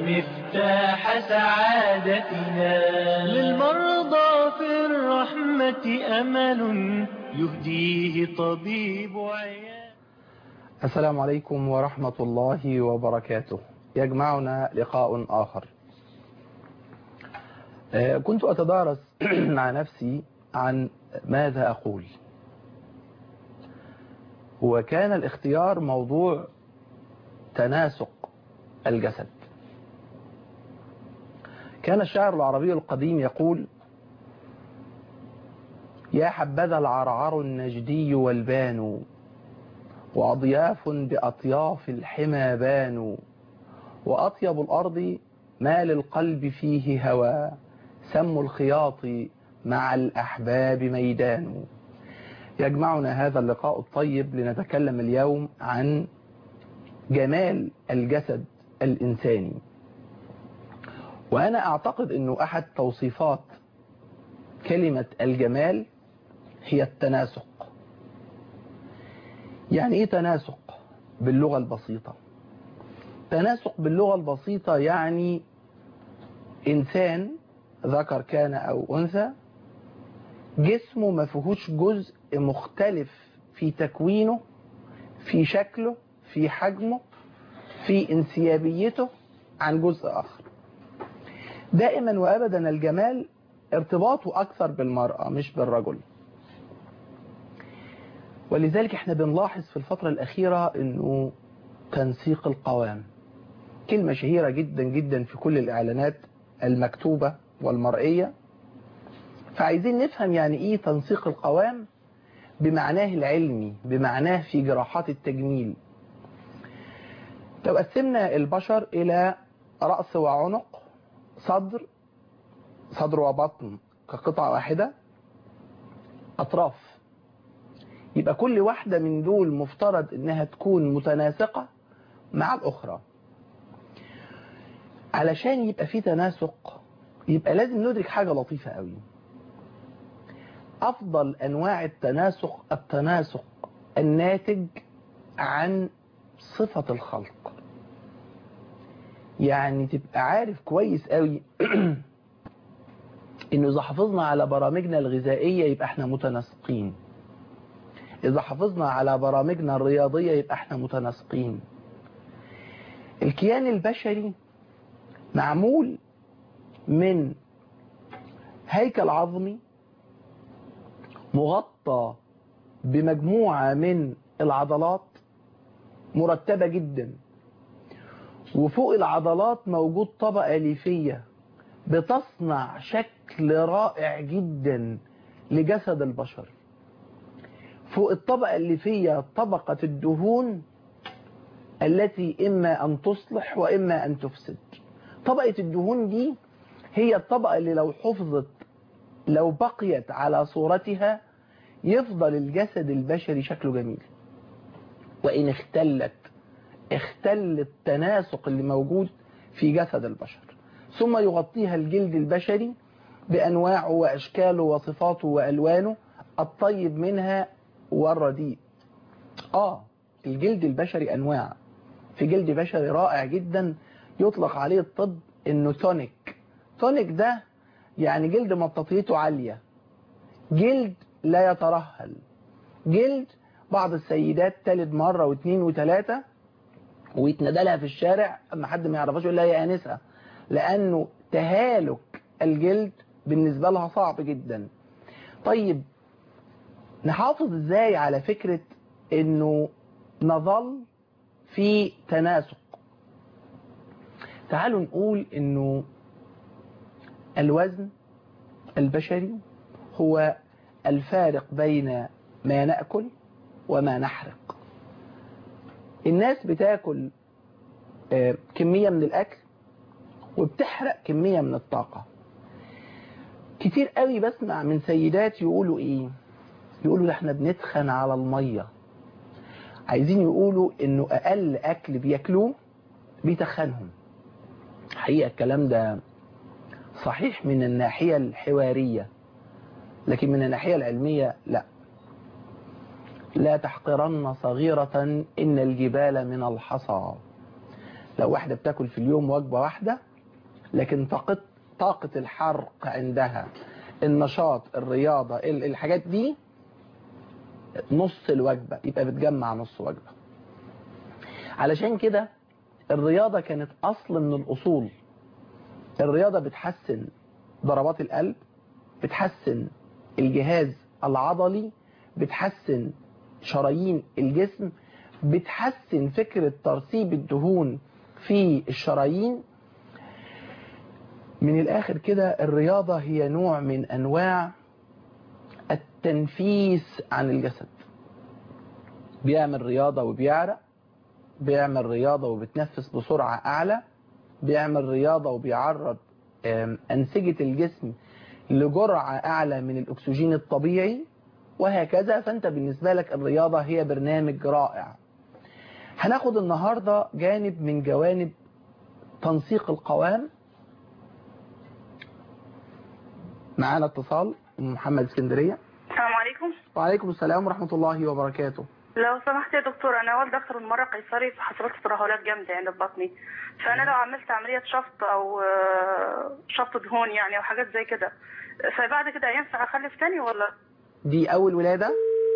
مفتاح سعادتنا للمرضى في الرحمة أمل يهديه طبيب عيان السلام عليكم ورحمة الله وبركاته يجمعنا لقاء آخر آه، كنت أتدارس مع نفسي عن ماذا أقول وكان الاختيار موضوع تناسق الجسد كان الشاعر العربي القديم يقول يا حبذا العرعر النجدي والبان وأضياف بأطياف الحمى بانوا وأطيب الأرض ما للقلب فيه هوى سم الخياط مع الأحباب ميدان يجمعنا هذا اللقاء الطيب لنتكلم اليوم عن جمال الجسد الإنساني وأنا أعتقد أنه أحد توصيفات كلمة الجمال هي التناسق يعني إيه تناسق باللغة البسيطة تناسق باللغة البسيطة يعني إنسان ذكر كان أو أنثى جسمه ما فيهوش جزء مختلف في تكوينه في شكله في حجمه في انسيابيته عن جزء آخر دائما وأبدا الجمال ارتباطه أكثر بالمرأة مش بالرجل ولذلك احنا بنلاحظ في الفترة الأخيرة انه تنسيق القوام كلمة شهيرة جدا جدا في كل الإعلانات المكتوبة والمرئية فعايزين نفهم يعني ايه تنسيق القوام بمعناه العلمي بمعناه في جراحات التجميل لو قسمنا البشر إلى رأس وعنق صدر صدر وبطن كقطعة واحدة أطراف يبقى كل واحدة من دول مفترض إنها تكون متناسقة مع الأخرى علشان يبقى في تناسق يبقى لازم ندرك حاجة لطيفة قوي أفضل أنواع التناسق التناسق الناتج عن صفة الخلق يعني تبقى عارف كويس قوي انه اذا حافظنا على برامجنا الغذائية يبقى احنا متناسقين اذا حافظنا على برامجنا الرياضية يبقى احنا متناسقين الكيان البشري معمول من هيكل عظمي مغطى بمجموعة من العضلات مرتبة جدا وفوق العضلات موجود طبقة ليفية بتصنع شكل رائع جدا لجسد البشر فوق الطبقة الليفية طبقة الدهون التي إما أن تصلح وإما أن تفسد طبقة الدهون دي هي الطبقة اللي لو حفظت لو بقيت على صورتها يفضل الجسد البشري شكله جميل وإن اختلت اختل التناسق اللي موجود في جسد البشر ثم يغطيها الجلد البشري بأنواعه وأشكاله وصفاته وألوانه الطيب منها والرديء آه الجلد البشري أنواع في جلد بشري رائع جدا يطلق عليه الطب انه تونيك تونيك ده يعني جلد مطاطيته عالية جلد لا يترهل جلد بعض السيدات تلد مرة واثنين وثلاثة ويتندى لها في الشارع اما حد ما يعرفهاش يقول لها يا انسه لانه تهالك الجلد بالنسبة لها صعب جدا طيب نحافظ ازاي على فكرة انه نظل في تناسق تعالوا نقول انه الوزن البشري هو الفارق بين ما نأكل وما نحرق الناس بتاكل كمية من الأكل وبتحرق كمية من الطاقة كتير قوي بسمع من سيدات يقولوا ايه يقولوا ده احنا بنتخن على المية عايزين يقولوا انه اقل اكل بياكلوه بيتخنهم حقيقة الكلام ده صحيح من الناحية الحوارية لكن من الناحية العلمية لا لا تحقرن صغيرة إن الجبال من الحصى لو واحدة بتاكل في اليوم وجبة واحدة لكن طاقة طاقة الحرق عندها النشاط الرياضة ال- الحاجات دي نص الوجبة يبقى بتجمع نص وجبة علشان كده الرياضة كانت أصل من الأصول الرياضة بتحسن ضربات القلب بتحسن الجهاز العضلي بتحسن شرايين الجسم بتحسن فكرة ترسيب الدهون في الشرايين من الآخر كده الرياضة هي نوع من أنواع التنفيس عن الجسد بيعمل رياضة وبيعرق بيعمل رياضة وبتنفس بسرعة أعلى بيعمل رياضة وبيعرض آم، أنسجة الجسم لجرعة أعلى من الأكسجين الطبيعي وهكذا فأنت بالنسبة لك الرياضة هي برنامج رائع هناخد النهاردة جانب من جوانب تنسيق القوام معانا اتصال أم محمد اسكندرية السلام عليكم وعليكم السلام ورحمة الله وبركاته لو سمحت يا دكتور انا والدة اكثر من مره قيصري فحصلت ترهلات جامده يعني في بطني فانا لو عملت عمليه شفط او آه، شفط دهون يعني او حاجات زي كده فبعد كده ينفع اخلف تاني ولا دي أول ولادة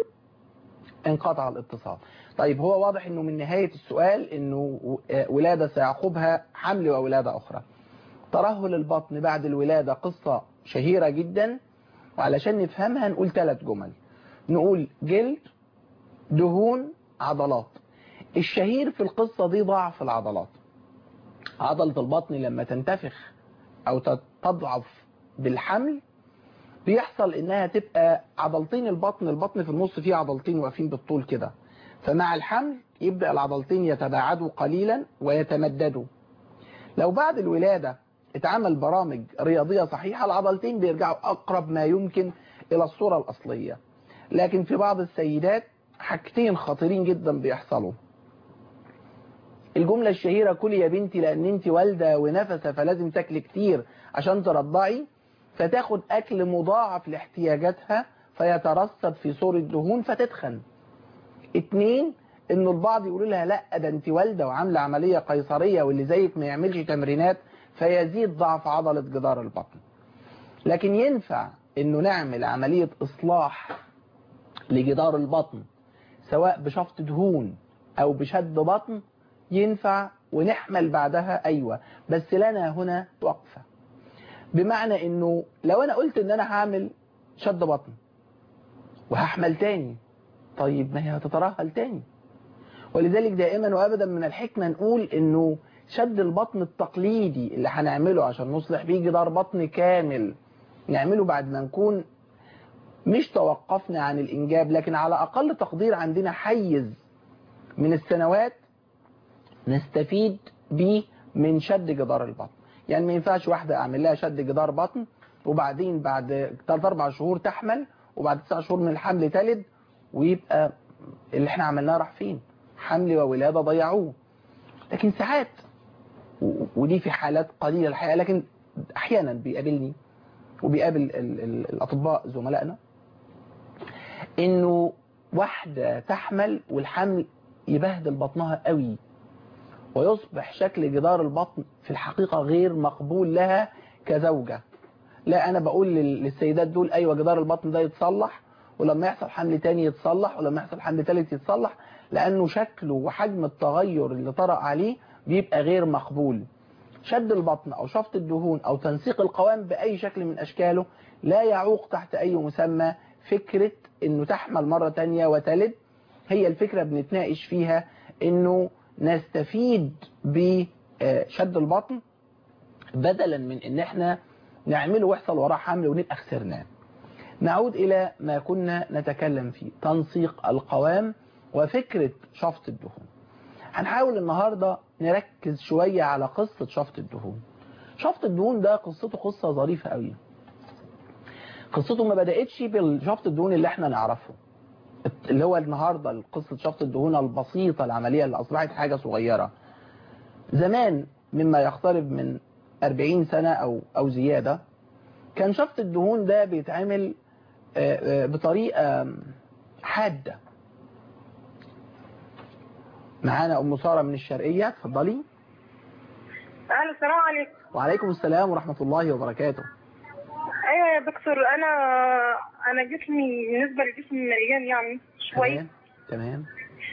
انقطع الاتصال طيب هو واضح انه من نهاية السؤال انه آه، ولادة سيعقبها حمل وولادة اخرى ترهل البطن بعد الولادة قصة شهيرة جدا وعلشان نفهمها نقول ثلاث جمل نقول جلد دهون عضلات الشهير في القصة دي ضعف العضلات عضلة البطن لما تنتفخ او تضعف بالحمل بيحصل انها تبقى عضلتين البطن البطن في النص فيه عضلتين واقفين بالطول كده فمع الحمل يبدأ العضلتين يتباعدوا قليلا ويتمددوا لو بعد الولادة اتعمل برامج رياضية صحيحة العضلتين بيرجعوا أقرب ما يمكن إلى الصورة الأصلية لكن في بعض السيدات حاجتين خطيرين جدا بيحصلوا الجملة الشهيرة كلي يا بنتي لأن انت والدة ونفسة فلازم تاكلي كتير عشان ترضعي فتاخد أكل مضاعف لاحتياجاتها فيترسب في صورة دهون فتتخن اتنين ان البعض يقولوا لها لا ده انت والده وعامله عمليه قيصريه واللي زيك ما يعملش تمرينات فيزيد ضعف عضله جدار البطن لكن ينفع انه نعمل عمليه اصلاح لجدار البطن سواء بشفط دهون او بشد بطن ينفع ونحمل بعدها ايوه بس لنا هنا وقفه بمعنى انه لو انا قلت ان انا هعمل شد بطن وهحمل تاني طيب ما هي هتترهل تاني ولذلك دائما وابدا من الحكمة نقول انه شد البطن التقليدي اللي هنعمله عشان نصلح بيه جدار بطن كامل نعمله بعد ما نكون مش توقفنا عن الانجاب لكن على اقل تقدير عندنا حيز من السنوات نستفيد بيه من شد جدار البطن يعني ما ينفعش واحدة اعمل لها شد جدار بطن وبعدين بعد 3 4 شهور تحمل وبعد 9 شهور من الحمل تلد ويبقى اللي احنا عملناه راح فين حمل وولادة ضيعوه لكن ساعات و- ودي في حالات قليلة الحقيقة لكن احيانا بيقابلني وبيقابل ال- ال- الاطباء زملائنا انه واحدة تحمل والحمل يبهدل بطنها قوي ويصبح شكل جدار البطن في الحقيقة غير مقبول لها كزوجة لا انا بقول لل- للسيدات دول ايوه جدار البطن ده يتصلح ولما يحصل حمل تاني يتصلح ولما يحصل حمل تالت يتصلح لانه شكله وحجم التغير اللي طرأ عليه بيبقى غير مقبول شد البطن او شفط الدهون او تنسيق القوام باي شكل من اشكاله لا يعوق تحت اي مسمى فكرة انه تحمل مرة تانية وتلد هي الفكرة بنتناقش فيها انه نستفيد بشد البطن بدلا من ان احنا نعمله ويحصل وراه حمل ونبقى خسرناه نعود إلى ما كنا نتكلم فيه تنسيق القوام وفكرة شفط الدهون هنحاول النهاردة نركز شوية على قصة شفط الدهون شفط الدهون ده قصته قصة ظريفة قوي قصته ما بدأتش بالشفط الدهون اللي احنا نعرفه اللي هو النهاردة قصة شفط الدهون البسيطة العملية اللي أصبحت حاجة صغيرة زمان مما يقترب من 40 سنة أو, أو زيادة كان شفط الدهون ده بيتعمل آه، آه، بطريقة حادة معانا أم سارة من الشرقية اتفضلي الو السلام عليكم وعليكم السلام ورحمة الله وبركاته ايوه يا دكتور انا انا جسمي بالنسبه لجسمي مليان يعني شويه تمام تمام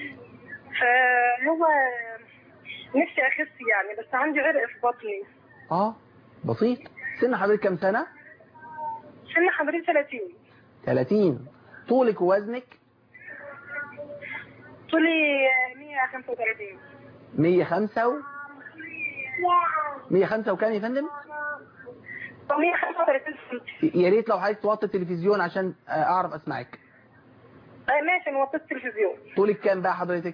فهو نفسي اخس يعني بس عندي عرق في بطني اه بسيط سن حضرتك كام سنة سن حضرتك 30 30 طولك ووزنك طولي 135 105 و 105 وكام يا فندم 135 سم يا ريت لو عايز توطي التلفزيون عشان آه، اعرف اسمعك آه، ماشي نوطي التلفزيون طولك كام بقى حضرتك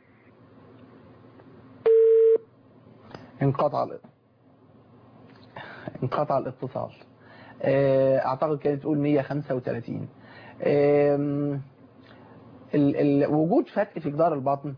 انقطع ال- انقطع الاتصال آه، اعتقد كانت تقول 135 آم، ال- ال- وجود فتق في جدار البطن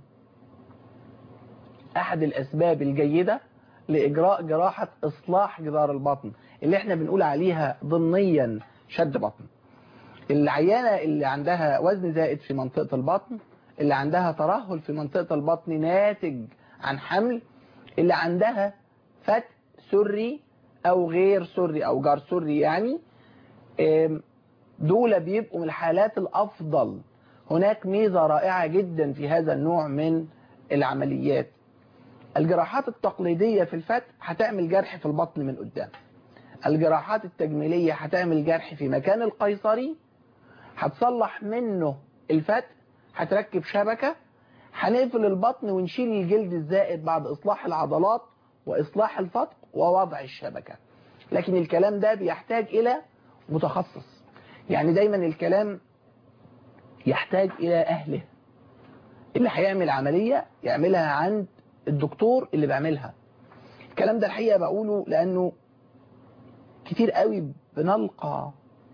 احد الاسباب الجيدة لاجراء جراحة اصلاح جدار البطن اللي احنا بنقول عليها ضمنيا شد بطن العيانة اللي عندها وزن زائد في منطقة البطن اللي عندها ترهل في منطقة البطن ناتج عن حمل اللي عندها فتق سري أو غير سري أو جار سري يعني آم، دول بيبقوا من الحالات الأفضل هناك ميزة رائعة جدا في هذا النوع من العمليات الجراحات التقليدية في الفتق هتعمل جرح في البطن من قدام الجراحات التجميلية هتعمل جرح في مكان القيصري هتصلح منه الفتق هتركب شبكة هنقفل البطن ونشيل الجلد الزائد بعد إصلاح العضلات وإصلاح الفتق ووضع الشبكة لكن الكلام ده بيحتاج إلى متخصص يعني دايما الكلام يحتاج إلى أهله اللي هيعمل عملية يعملها عند الدكتور اللي بيعملها الكلام ده الحقيقة بقوله لأنه كتير قوي بنلقى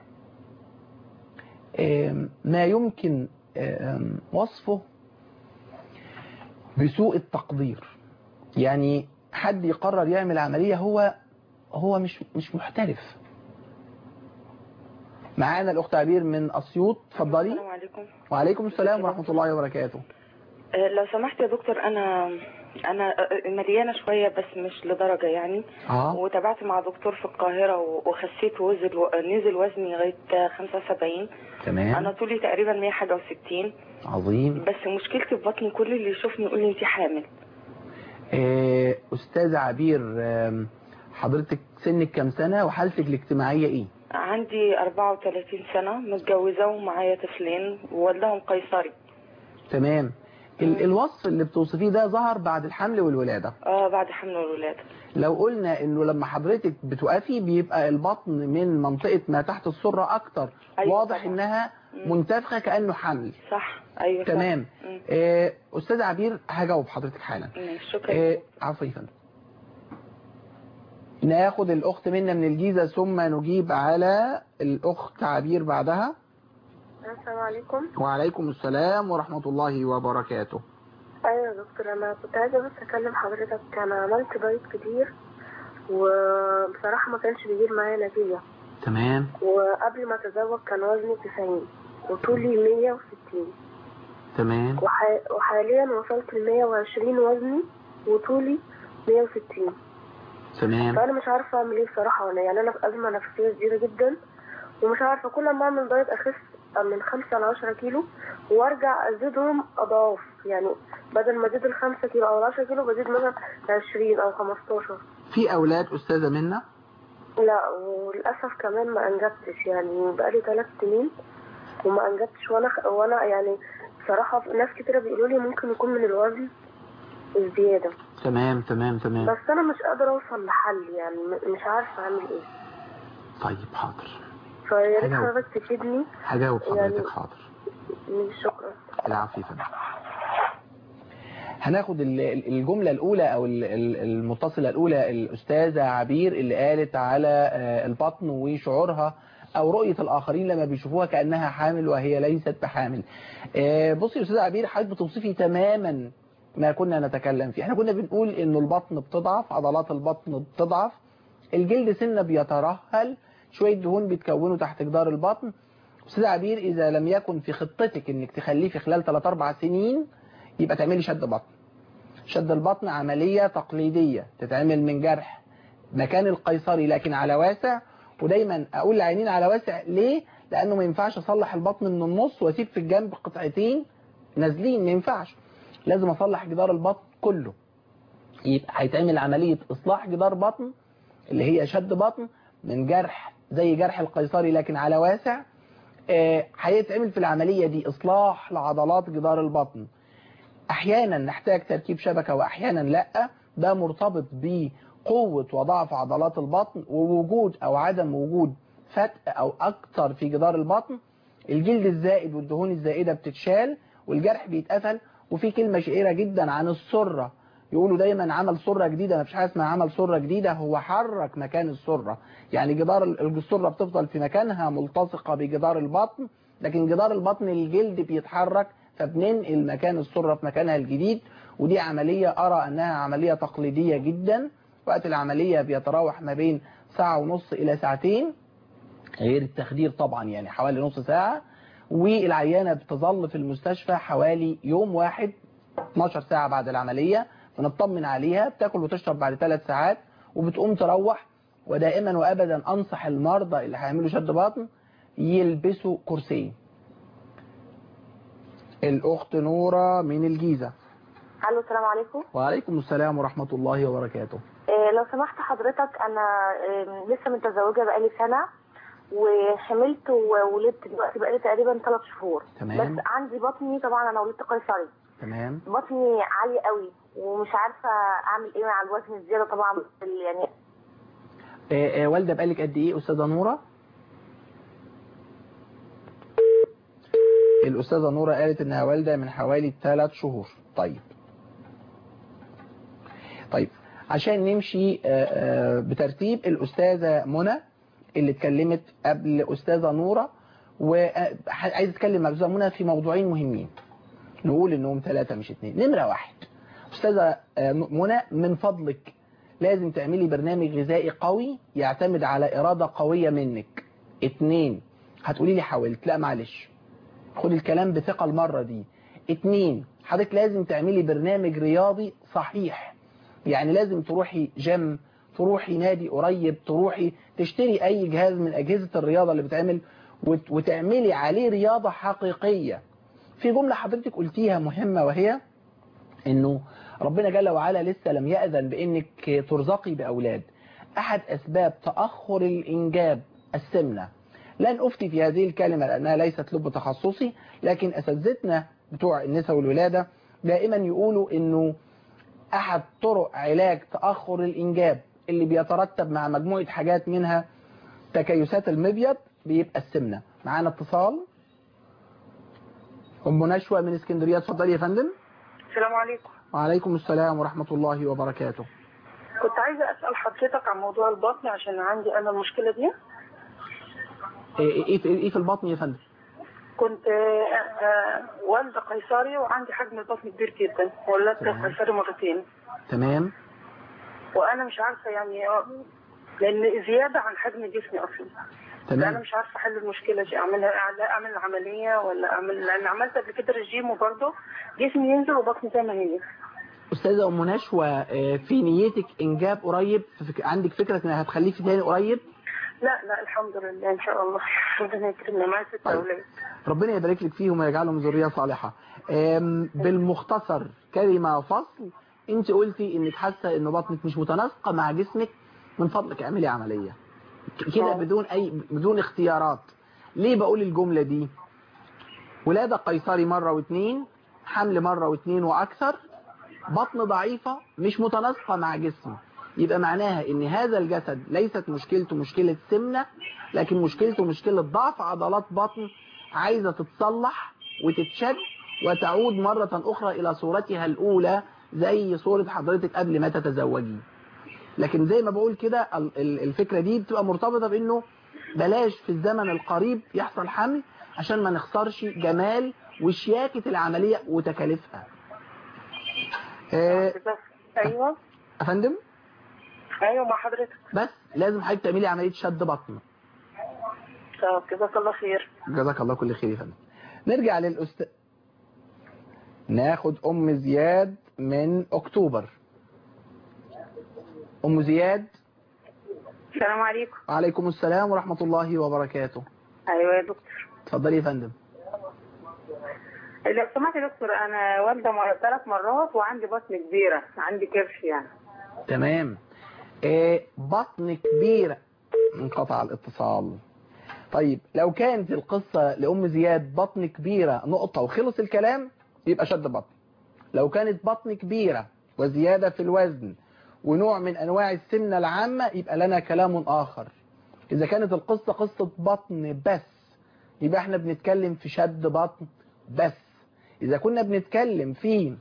آم، ما يمكن آم، وصفه بسوء التقدير يعني حد يقرر يعمل عملية هو هو مش مش محترف معانا الأخت عبير من أسيوط اتفضلي السلام عليكم وعليكم السلام ورحمة الله وبركاته آه، لو سمحت يا دكتور انا انا آه، مليانه شويه بس مش لدرجه يعني اه وتابعت مع دكتور في القاهره و- وخسيت وزن نزل وزني لغايه 75 انا تمام طولي تقريبا 100 حاجه و60 عظيم بس مشكلتي في بطني كل اللي يشوفني يقول لي انت حامل آه، أستاذة عبير آم، حضرتك سنك كام سنة وحالتك الاجتماعية إيه؟ عندي 34 سنه متجوزه ومعايا طفلين وولدهم قيصري تمام ال- الوصف اللي بتوصفيه ده ظهر بعد الحمل والولادة اه بعد حمل الولاده لو قلنا انه لما حضرتك بتوقفي بيبقى البطن من منطقة ما تحت السرة اكتر أيوة واضح طبعا. انها مم. منتفخة كأنه حمل صح ايوه صح. تمام مم. آه، استاذ عبير هجاوب حضرتك حالا ماشي، شكرا آه، عفوا يا فندم ناخد الاخت منا من الجيزة ثم نجيب على الاخت عبير بعدها السلام عليكم وعليكم السلام ورحمة الله وبركاته ايوه يا دكتور انا كنت عايزه بس اكلم حضرتك انا عملت دايت كتير وبصراحه ما كانش بيجيب معايا نتيجه تمام وقبل ما اتزوج كان وزني 90 وطولي 160 تمام وح- وحاليا وصلت ل 120 وزني وطولي 160 تمام فانا مش عارفه اعمل ايه بصراحه وانا يعني انا في ازمه نفسيه شديده جدا ومش عارفه كل ما اعمل دايت اخس من 5 ل 10 كيلو وارجع ازيدهم اضعاف يعني بدل ما ازيد ال 5 كيلو او ال 10 كيلو بزيد مثلا 20 او 15 في اولاد استاذة منا لا وللاسف كمان ما انجبتش يعني بقالي 3 سنين وما انجبتش وانا وانا يعني بصراحه ناس كتيره بيقولوا لي ممكن يكون من الوزن الزياده تمام تمام تمام بس انا مش قادره اوصل لحل يعني م- مش عارفه اعمل ايه طيب حاضر فيا ريت هجاوب. حضرتك تفيدني هجاوب حضرتك يعني- حاضر شكرا العفو يا فندم هناخد ال- ال- الجملة الأولى أو ال- ال- المتصلة الأولى الأستاذة عبير اللي قالت على آه، البطن وشعورها أو رؤية الآخرين لما بيشوفوها كأنها حامل وهي ليست بحامل آه، بصي يا أستاذة عبير حضرتك بتوصفي تماما ما كنا نتكلم فيه احنا كنا بنقول إنه البطن بتضعف عضلات البطن بتضعف الجلد سنة بيترهل شوية دهون بيتكونوا تحت جدار البطن أستاذ عبير إذا لم يكن في خطتك إنك تخليه في خلال 3 4 سنين يبقى تعملي شد بطن شد البطن عملية تقليدية تتعمل من جرح مكان القيصري لكن على واسع ودايما اقول العينين على واسع ليه لانه ما ينفعش اصلح البطن من النص واسيب في الجنب قطعتين نازلين ما ينفعش لازم اصلح جدار البطن كله يبقى هيتعمل عملية اصلاح جدار بطن اللي هي شد بطن من جرح زي جرح القيصري لكن على واسع آه، هيتعمل في العملية دي اصلاح لعضلات جدار البطن احيانا نحتاج تركيب شبكة واحيانا لا ده مرتبط بقوة وضعف عضلات البطن ووجود او عدم وجود فتق او اكتر في جدار البطن الجلد الزائد والدهون الزائدة بتتشال والجرح بيتقفل وفي كلمة شهيرة جدا عن السرة يقولوا دايما عمل سرة جديدة مفيش حاجة اسمها عمل سرة جديدة هو حرك مكان السرة يعني جدار السرة بتفضل في مكانها ملتصقة بجدار البطن لكن جدار البطن الجلد بيتحرك فبننقل مكان السرة في مكانها الجديد ودي عملية أرى أنها عملية تقليدية جدا وقت العملية بيتراوح ما بين ساعة ونص إلى ساعتين غير التخدير طبعا يعني حوالي نص ساعة والعيانة بتظل في المستشفى حوالي يوم واحد 12 ساعة بعد العملية بنطمن عليها بتاكل وتشرب بعد ثلاث ساعات وبتقوم تروح ودائما وابدا انصح المرضى اللي هيعملوا شد بطن يلبسوا كرسي الاخت نورة من الجيزة الو السلام عليكم وعليكم السلام ورحمة الله وبركاته إيه لو سمحت حضرتك انا إيه لسه متزوجه بقالي سنه وحملت وولدت دلوقتي بقالي تقريبا ثلاث شهور تمام. بس عندي بطني طبعا انا ولدت قيصري تمام بطني عالي قوي ومش عارفه اعمل ايه مع الوزن الزياده طبعا يعني آه، آه، والدة بقالك قد ايه استاذة نورة الاستاذة نورة قالت انها والدة من حوالي ثلاث شهور طيب طيب عشان نمشي آه، آه، بترتيب الاستاذة منى اللي اتكلمت قبل استاذة نورة وعايز اتكلم مع الاستاذة منى في موضوعين مهمين نقول انهم ثلاثة مش اثنين نمرة واحد استاذة آه، منى من فضلك لازم تعملي برنامج غذائي قوي يعتمد على إرادة قوية منك اتنين هتقولي لي حاولت لا معلش خد الكلام بثقة المرة دي اتنين حضرتك لازم تعملي برنامج رياضي صحيح يعني لازم تروحي جيم تروحي نادي قريب تروحي تشتري اي جهاز من اجهزة الرياضة اللي بتعمل وت- وتعملي عليه رياضة حقيقية في جملة حضرتك قلتيها مهمة وهي انه ربنا جل وعلا لسه لم يأذن بانك ترزقي باولاد احد اسباب تأخر الانجاب السمنة لن افتي في هذه الكلمة لانها ليست لب تخصصي لكن اساتذتنا بتوع النساء والولادة دائما يقولوا انه احد طرق علاج تأخر الانجاب اللي بيترتب مع مجموعة حاجات منها تكيسات المبيض بيبقى السمنة معانا اتصال ام نشوى من اسكندرية اتفضلي يا فندم السلام عليكم وعليكم السلام ورحمة الله وبركاته كنت عايزة أسأل حضرتك عن موضوع البطن عشان عندي أنا المشكلة دي ايه ايه في, إيه في البطن يا فندم كنت آه، آه، والدة قيصري وعندي حجم البطن كبير جدا ولدت تمام. قيصري مرتين تمام وأنا مش عارفة يعني آه، لأن زيادة عن حجم جسمي أصلا فأنا تمام مش عارفة أحل المشكلة دي أعملها لا أعمل العملية ولا أعمل لأن عملت قبل كده رجيم وبرضه جسمي ينزل وبطني زي ما هي استاذة ام نشوى آه، في نيتك انجاب قريب في فك... عندك فكرة انها هتخليه في تاني قريب لا لا الحمد لله إن شاء الله ربنا يكرمنا معايا ست طيب. أولاد ربنا يبارك لك فيهم ويجعلهم ذرية صالحة آم، بالمختصر كلمة فصل انت قلتي انك حاسة ان بطنك مش متناسقة مع جسمك من فضلك اعملي عملية ك- كده آه. بدون اي بدون اختيارات ليه بقول الجملة دي ولادة قيصري مرة واثنين حمل مرة واثنين واكثر بطن ضعيفة مش متناسقة مع جسمه يبقى معناها ان هذا الجسد ليست مشكلته مشكلة سمنة لكن مشكلته مشكلة ضعف عضلات بطن عايزة تتصلح وتتشد وتعود مرة أخرى إلى صورتها الأولى زي صورة حضرتك قبل ما تتزوجي لكن زي ما بقول كده ال- ال- الفكرة دي بتبقى مرتبطة بأنه بلاش في الزمن القريب يحصل حمل عشان ما نخسرش جمال وشياكة العملية وتكاليفها آه، بس أيوه يا فندم أيوه مع حضرتك بس لازم حضرتك تعملي عملية شد بطن طب جزاك الله خير جزاك الله كل خير يا فندم نرجع للأستاذ ناخد أم زياد من أكتوبر أم زياد السلام عليكم وعليكم السلام ورحمة الله وبركاته ايوه يا دكتور اتفضلي يا فندم لو سمحت يا دكتور انا والده مر... ثلاث مرات وعندي بطن كبيره عندي كرش يعني تمام آه بطن كبيرة انقطع الاتصال طيب لو كانت القصة لأم زياد بطن كبيرة نقطة وخلص الكلام يبقى شد بطن لو كانت بطن كبيرة وزيادة في الوزن ونوع من أنواع السمنة العامة يبقى لنا كلام آخر إذا كانت القصة قصة بطن بس يبقى احنا بنتكلم في شد بطن بس إذا كنا بنتكلم في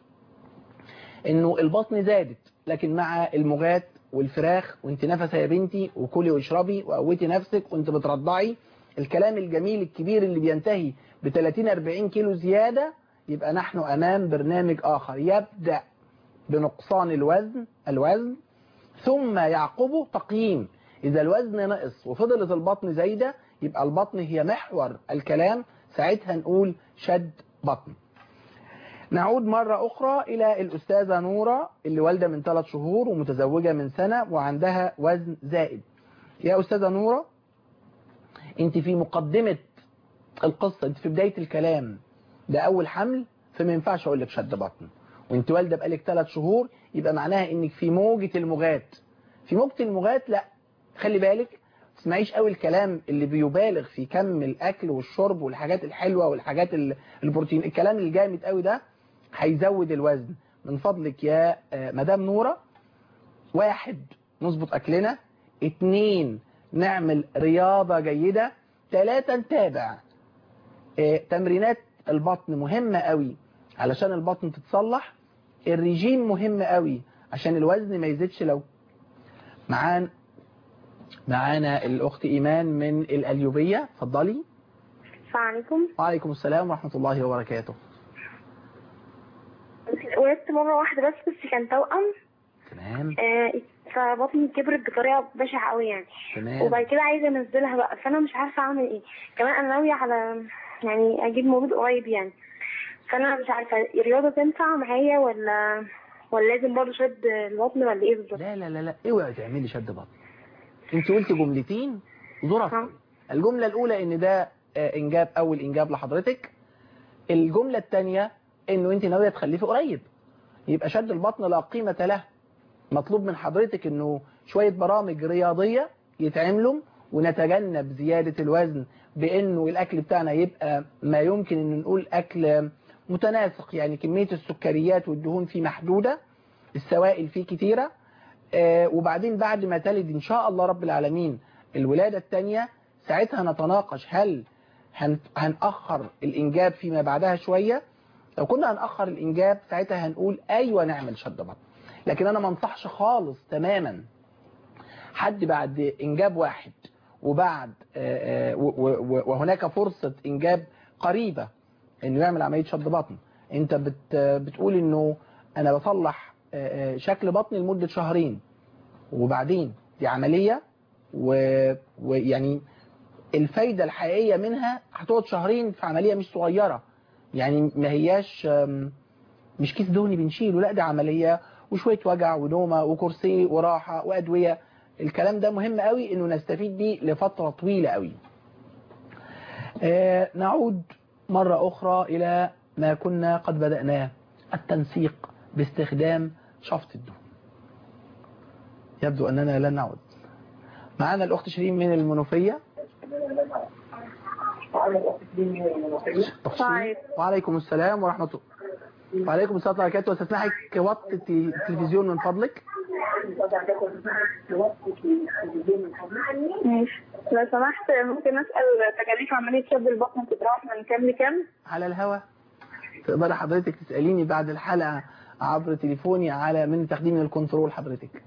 إنه البطن زادت لكن مع المغات والفراخ وانت نفسها يا بنتي وكلي واشربي وقوتي نفسك وانت بترضعي الكلام الجميل الكبير اللي بينتهي ب 30 40 كيلو زيادة يبقى نحن أمام برنامج آخر يبدأ بنقصان الوزن الوزن ثم يعقبه تقييم إذا الوزن نقص وفضلت البطن زايدة يبقى البطن هي محور الكلام ساعتها نقول شد بطن نعود مرة أخرى إلى الأستاذة نورة اللي والدة من ثلاث شهور ومتزوجة من سنة وعندها وزن زائد يا أستاذة نورة أنت في مقدمة القصة أنت في بداية الكلام ده أول حمل فما ينفعش أقول لك شد بطن وأنت والدة بقالك ثلاث شهور يبقى معناها إنك في موجة المغات في موجة المغات لا خلي بالك تسمعيش قوي الكلام اللي بيبالغ في كم الأكل والشرب والحاجات الحلوة والحاجات ال- البروتين الكلام الجامد قوي ده هيزود الوزن من فضلك يا آه، مدام نورة واحد نظبط أكلنا اتنين نعمل رياضة جيدة تلاتة نتابع آه، تمرينات البطن مهمة قوي علشان البطن تتصلح الرجيم مهم قوي عشان الوزن ما يزيدش لو معانا معانا الأخت إيمان من الأليوبية اتفضلي السلام عليكم وعليكم السلام ورحمة الله وبركاته ولدت مرة واحدة بس بس كان توأم تمام آه، فبطني كبرت بطريقة بشعة قوي يعني تمام وبعد كده عايزة انزلها بقى فانا مش عارفة اعمل ايه كمان انا ناوية على يعني اجيب مولود قريب يعني فانا مش عارفة الرياضة تنفع معايا ولا ولا لازم برضه شد البطن ولا ايه بالظبط لا لا لا لا اوعي تعملي شد بطن انت قلت جملتين ظرف ها. الجملة الأولى إن ده آه، إنجاب أول إنجاب لحضرتك الجملة الثانية إنه أنت ناوية تخلفي قريب يبقى شد البطن لا قيمة له مطلوب من حضرتك إنه شوية برامج رياضية يتعملوا ونتجنب زيادة الوزن بإنه الأكل بتاعنا يبقى ما يمكن إن نقول أكل متناسق يعني كمية السكريات والدهون فيه محدودة السوائل فيه كتيرة آه، وبعدين بعد ما تلد إن شاء الله رب العالمين الولادة الثانية ساعتها نتناقش هل هن- هنأخر الإنجاب فيما بعدها شوية لو كنا هنأخر الإنجاب ساعتها هنقول أيوة نعمل شد بطن لكن أنا ما انصحش خالص تماما حد بعد إنجاب واحد وبعد آه، آه، و- و- وهناك فرصة إنجاب قريبة إنه يعمل عملية شد بطن أنت بت بتقول إنه أنا بصلح آه، آه، شكل بطني لمدة شهرين وبعدين دي عملية و- ويعني الفايدة الحقيقية منها هتقعد شهرين في عملية مش صغيرة يعني ما هياش آم، مش كيس دهني بنشيله لا ده عملية وشوية وجع ونومة وكرسي وراحة وأدوية الكلام ده مهم قوي انه نستفيد بيه لفترة طويلة قوي آه نعود مرة أخرى إلى ما كنا قد بدأناه التنسيق باستخدام شفط الدهن يبدو أننا لن نعود معنا الأخت شيرين من المنوفية أخت شيرين. وعليكم السلام ورحمة الله وعليكم السلام ورحمة الله وبركاته واستسمحك وطي التي- التلفزيون من فضلك ماشي لو سمحت ممكن اسال تكاليف عمليه شد البطن بتتراوح من كام لكام؟ على الهوا تقدر حضرتك تسأليني بعد الحلقة عبر تليفوني على من تقديم الكنترول حضرتك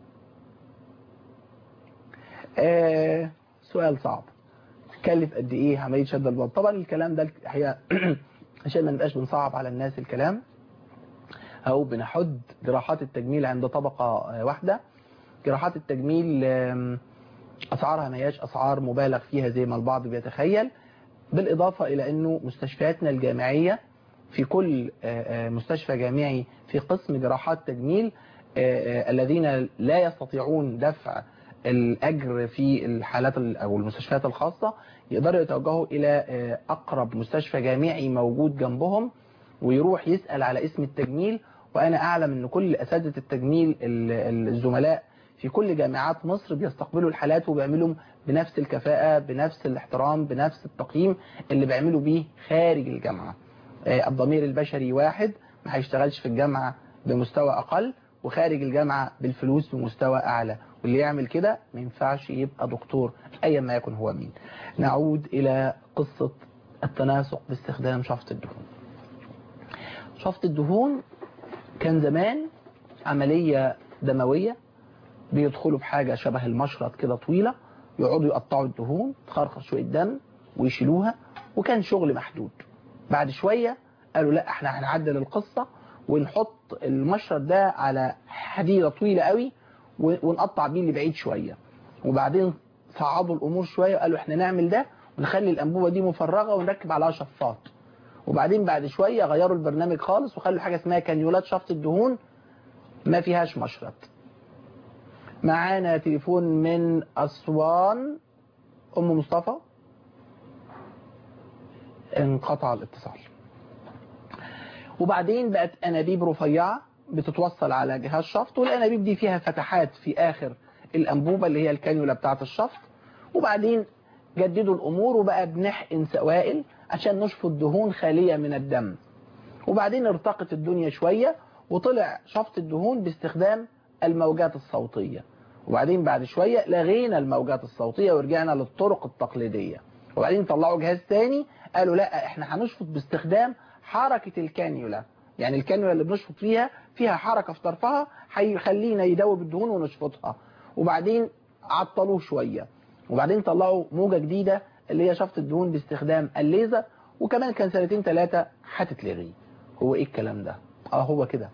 آه سؤال صعب تكلف قد ايه عملية شد البطن طبعا الكلام ده الحقيقة عشان ما نبقاش بنصعب على الناس الكلام او بنحد جراحات التجميل عند طبقة آه، واحدة جراحات التجميل آم، اسعارها ما هياش اسعار مبالغ فيها زي ما البعض بيتخيل بالإضافة إلى أنه مستشفياتنا الجامعية في كل آه، آه، مستشفى جامعي في قسم جراحات تجميل آه، آه، الذين لا يستطيعون دفع الأجر في الحالات ال- أو المستشفيات الخاصة يقدروا يتوجهوا إلى آه، أقرب مستشفى جامعي موجود جنبهم ويروح يسأل على اسم التجميل وأنا أعلم أن كل أساتذة التجميل ال- ال- الزملاء في كل جامعات مصر بيستقبلوا الحالات وبيعملوا بنفس الكفاءة بنفس الاحترام بنفس التقييم اللي بيعملوا بيه خارج الجامعة آه، الضمير البشري واحد ما هيشتغلش في الجامعة بمستوى أقل وخارج الجامعة بالفلوس بمستوى أعلى واللي يعمل كده ما ينفعش يبقى دكتور أيا ما يكن هو مين نعود إلى قصة التناسق باستخدام شفط الدهون شفط الدهون كان زمان عملية دموية بيدخلوا بحاجة شبه المشرط كده طويلة يقعدوا يقطعوا الدهون تخرخر شوية دم ويشيلوها وكان شغل محدود بعد شوية قالوا لا احنا هنعدل القصة ونحط المشرط ده على حديدة طويلة قوي و- ونقطع بيه اللي بعيد شوية وبعدين صعدوا الامور شوية وقالوا احنا نعمل ده ونخلي الانبوبة دي مفرغة ونركب عليها شفاط وبعدين بعد شوية غيروا البرنامج خالص وخلوا حاجة اسمها كانيولات شفط الدهون ما فيهاش مشرط معانا تليفون من أسوان أم مصطفى انقطع الاتصال وبعدين بقت أنابيب رفيعة بتتوصل على جهاز شفط والأنابيب دي فيها فتحات في آخر الأنبوبة اللي هي الكانيولا بتاعة الشفط وبعدين جددوا الأمور وبقى بنحقن سوائل عشان نشفط دهون خالية من الدم وبعدين ارتقت الدنيا شوية وطلع شفط الدهون باستخدام الموجات الصوتية وبعدين بعد شوية لغينا الموجات الصوتية ورجعنا للطرق التقليدية وبعدين طلعوا جهاز تاني قالوا لا احنا هنشفط باستخدام حركة الكانيولا يعني الكانيولا اللي بنشفط فيها فيها حركة في طرفها هيخلينا يدوب الدهون ونشفطها وبعدين عطلوه شوية وبعدين طلعوا موجة جديدة اللي هي شفط الدهون باستخدام الليزر وكمان كان سنتين ثلاثة هتتلغي هو ايه الكلام ده اه هو كده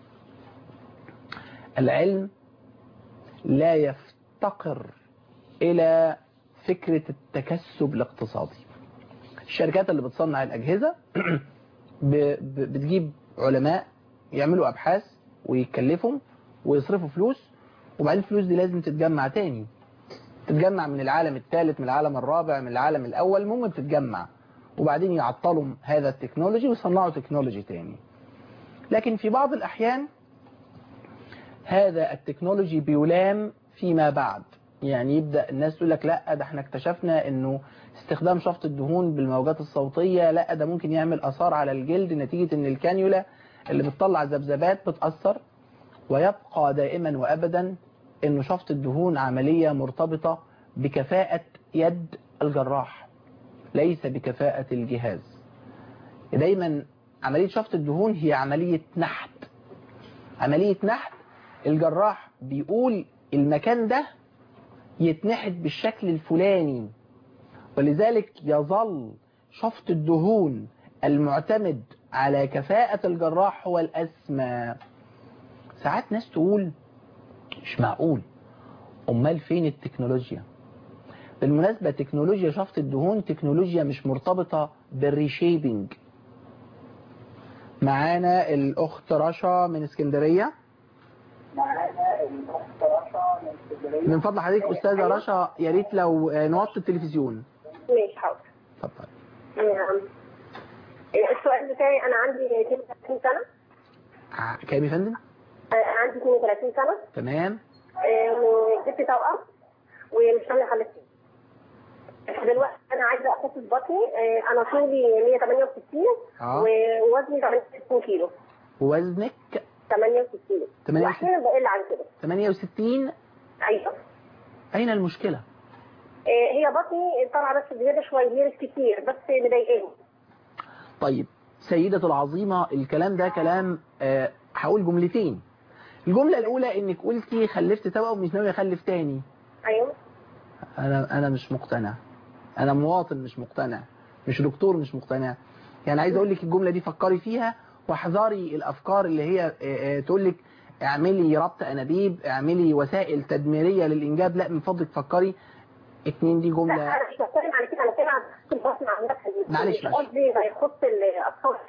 العلم لا يفتقر إلى فكرة التكسب الاقتصادي الشركات اللي بتصنع الأجهزة ب- ب- بتجيب علماء يعملوا أبحاث ويكلفهم ويصرفوا فلوس وبعدين الفلوس دي لازم تتجمع تاني تتجمع من العالم الثالث من العالم الرابع من العالم الأول المهم بتتجمع وبعدين يعطلوا هذا التكنولوجي ويصنعوا تكنولوجي تاني لكن في بعض الأحيان هذا التكنولوجي بيلام فيما بعد يعني يبدأ الناس تقول لك لا ده احنا اكتشفنا انه استخدام شفط الدهون بالموجات الصوتية لا ده ممكن يعمل اثار على الجلد نتيجة ان الكانيولا اللي بتطلع ذبذبات بتأثر ويبقى دائما وابدا انه شفط الدهون عملية مرتبطة بكفاءة يد الجراح ليس بكفاءة الجهاز دايما عملية شفط الدهون هي عملية نحت عملية نحت الجراح بيقول المكان ده يتنحت بالشكل الفلاني ولذلك يظل شفط الدهون المعتمد على كفاءة الجراح هو الأسمى ساعات ناس تقول مش معقول أمال فين التكنولوجيا بالمناسبة تكنولوجيا شفط الدهون تكنولوجيا مش مرتبطة بالريشيبنج معانا الأخت رشا من اسكندرية من فضل حضرتك أستاذة رشا يا ريت لو آه، نوطي التلفزيون ماشي حاضر اتفضل نعم. السؤال بتاعي انا عندي 32 سنه ع- كام يا فندم انا عندي 32 سنه تمام آه، وجبت توأم ومش ناويه اخلف دلوقتي انا عايزه اخفف بطني آه، انا طولي 168 اه ووزني 68 كيلو ووزنك 68 68. واحيانا بقل عن كده 68 ايوه أين المشكلة آه، هي بطني طالعه بس زياده شويه هي مش كتير بس مضايقاني طيب سيدة العظيمة الكلام ده كلام آه، هقول جملتين الجملة الأولى إنك قلتي خلفت توأم ومش ناوي أخلف تاني ايوه أنا أنا مش مقتنع أنا مواطن مش مقتنع مش دكتور مش مقتنع يعني عايز أقول لك الجملة دي فكري فيها واحذري الأفكار اللي هي آه، آه، تقول لك اعملي ربط أنابيب اعملي وسائل تدميرية للإنجاب لا من فضلك فكري اتنين دي لا جملة انا مش بتكلم على كده انا بتكلم عن البطن عندك معلش، معلش. قصدي ما يخص الاطفال يعني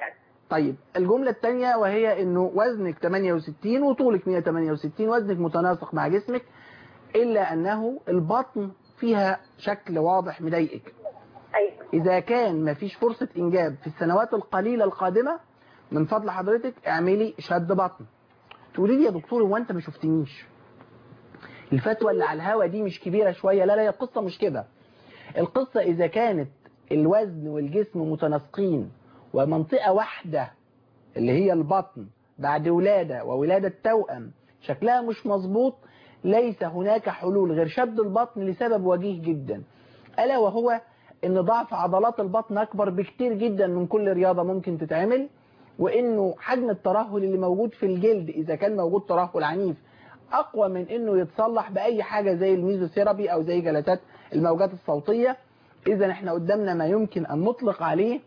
طيب الجملة الثانية وهي انه وزنك 68 وطولك 168 وزنك متناسق مع جسمك الا انه البطن فيها شكل واضح مضايقك ايوه اذا كان مفيش فرصة انجاب في السنوات القليلة القادمة من فضل حضرتك اعملي شد بطن تقولي لي يا دكتور هو انت ما شفتنيش الفتوى اللي على الهوا دي مش كبيرة شوية لا لا هي القصة مش كده القصة إذا كانت الوزن والجسم متناسقين ومنطقة واحدة اللي هي البطن بعد ولادة وولادة توأم شكلها مش مظبوط ليس هناك حلول غير شد البطن لسبب وجيه جدا ألا وهو إن ضعف عضلات البطن أكبر بكتير جدا من كل رياضة ممكن تتعمل وإنه حجم الترهل اللي موجود في الجلد إذا كان موجود ترهل عنيف أقوى من إنه يتصلح بأي حاجة زي الميزوثيرابي أو زي جلسات الموجات الصوتية إذا إحنا قدامنا ما يمكن أن نطلق عليه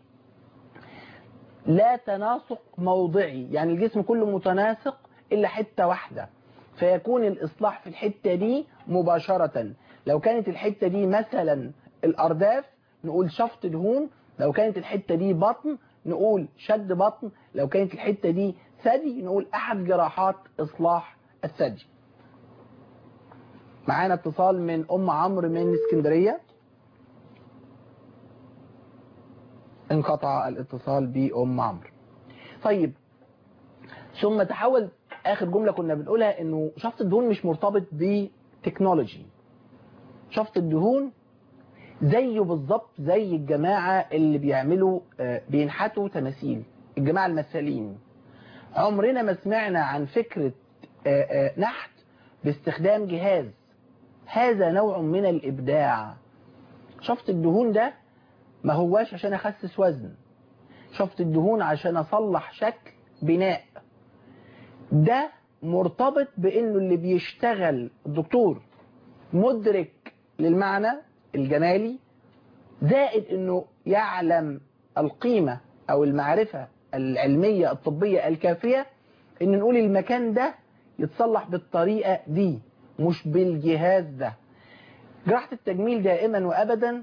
لا تناسق موضعي يعني الجسم كله متناسق إلا حتة واحدة فيكون الإصلاح في الحتة دي مباشرة لو كانت الحتة دي مثلا الأرداف نقول شفط دهون لو كانت الحتة دي بطن نقول شد بطن لو كانت الحتة دي ثدي نقول أحد جراحات إصلاح الثدي معانا اتصال من أم عمرو من اسكندرية انقطع الاتصال بأم عمرو طيب ثم تحول آخر جملة كنا بنقولها إنه شفط الدهون مش مرتبط بتكنولوجي شفط الدهون زيه بالظبط زي الجماعة اللي بيعملوا آه، بينحتوا تماثيل الجماعة المثالين عمرنا ما سمعنا عن فكرة آه، آه، نحت باستخدام جهاز هذا نوع من الإبداع شفط الدهون ده ما هواش عشان أخسس وزن شفط الدهون عشان أصلح شكل بناء ده مرتبط بأنه اللي بيشتغل الدكتور مدرك للمعنى الجمالي زائد أنه يعلم القيمة أو المعرفة العلمية الطبية الكافية أن نقول المكان ده يتصلح بالطريقة دي مش بالجهاز ده جراحة التجميل دائما وأبدا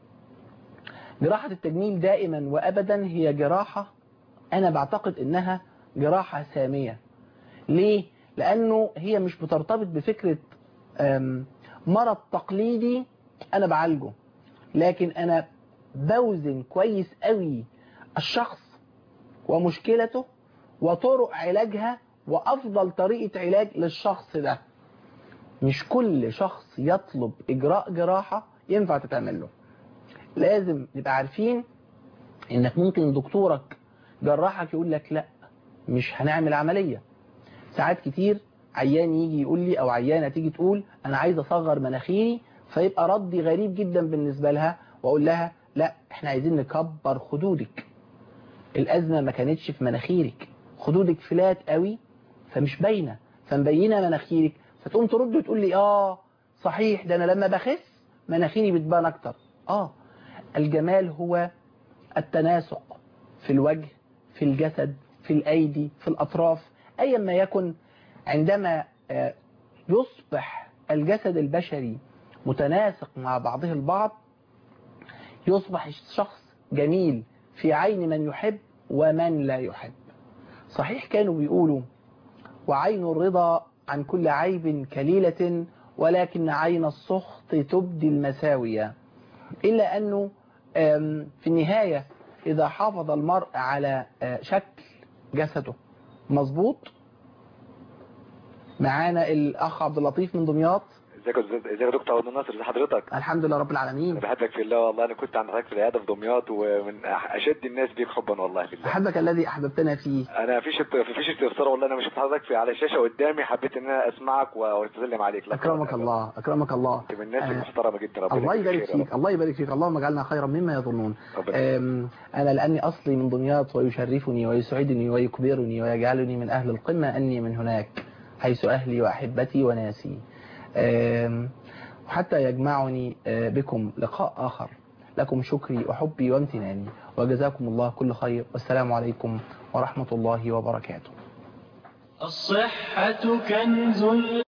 جراحة التجميل دائما وأبدا هي جراحة أنا بعتقد إنها جراحة سامية ليه؟ لأنه هي مش بترتبط بفكرة أم، مرض تقليدي أنا بعالجه لكن أنا بوزن كويس قوي الشخص ومشكلته وطرق علاجها وأفضل طريقة علاج للشخص ده مش كل شخص يطلب إجراء جراحة ينفع تتعمل له لازم نبقى عارفين إنك ممكن دكتورك جراحك يقول لك لا مش هنعمل عملية ساعات كتير عيان يجي يقول لي أو عيانة تيجي تقول أنا عايز أصغر مناخيري فيبقى ردي غريب جدا بالنسبة لها وأقول لها لا احنا عايزين نكبر خدودك الأزمة ما كانتش في مناخيرك خدودك فلات قوي فمش باينة فمبينة مناخيرك فتقوم ترد وتقول لي اه صحيح ده انا لما بخس مناخيري بتبان اكتر اه الجمال هو التناسق في الوجه في الجسد في الايدي في الاطراف ايا ما يكن عندما آه، يصبح الجسد البشري متناسق مع بعضه البعض يصبح الشخص جميل في عين من يحب ومن لا يحب صحيح كانوا بيقولوا وعين الرضا عن كل عيب كليلة ولكن عين السخط تبدي المساوية إلا أنه آم، في النهاية إذا حافظ المرء على آه، شكل جسده مظبوط معانا الأخ عبد اللطيف من دمياط ازيك يا أستاذ- ازيك يا دكتور عبد الناصر ازي حضرتك الحمد لله رب انا العالمين بحبك في الله والله انا كنت عند حضرتك في العياده في دمياط ومن أح- اشد الناس بيك حبا والله في الله أحبك الذي أحببتنا فيه انا فيش فيش استفسار والله انا مش شفت حضرتك في على الشاشه قدامي حبيت ان انا اسمعك و- واسلم عليك لا أكرمك طبعاً. الله أكرمك الله انت من الناس آه، المحترمه جدا ربنا الله يبارك يجزيك خير يا فيك الله يبارك فيك اللهم اجعلنا خيرا مما يظنون ربنا أم، أنا لأني أصلي من دمياط ويشرفني ويسعدني ويكبرني ويجعلني من أهل القمة أني من هناك حيث أهلي وأحبتي وناسي أم، وحتى يجمعني آه، بكم لقاء آخر لكم شكري وحبي وامتناني وجزاكم الله كل خير والسلام عليكم ورحمة الله وبركاته الصحة كنز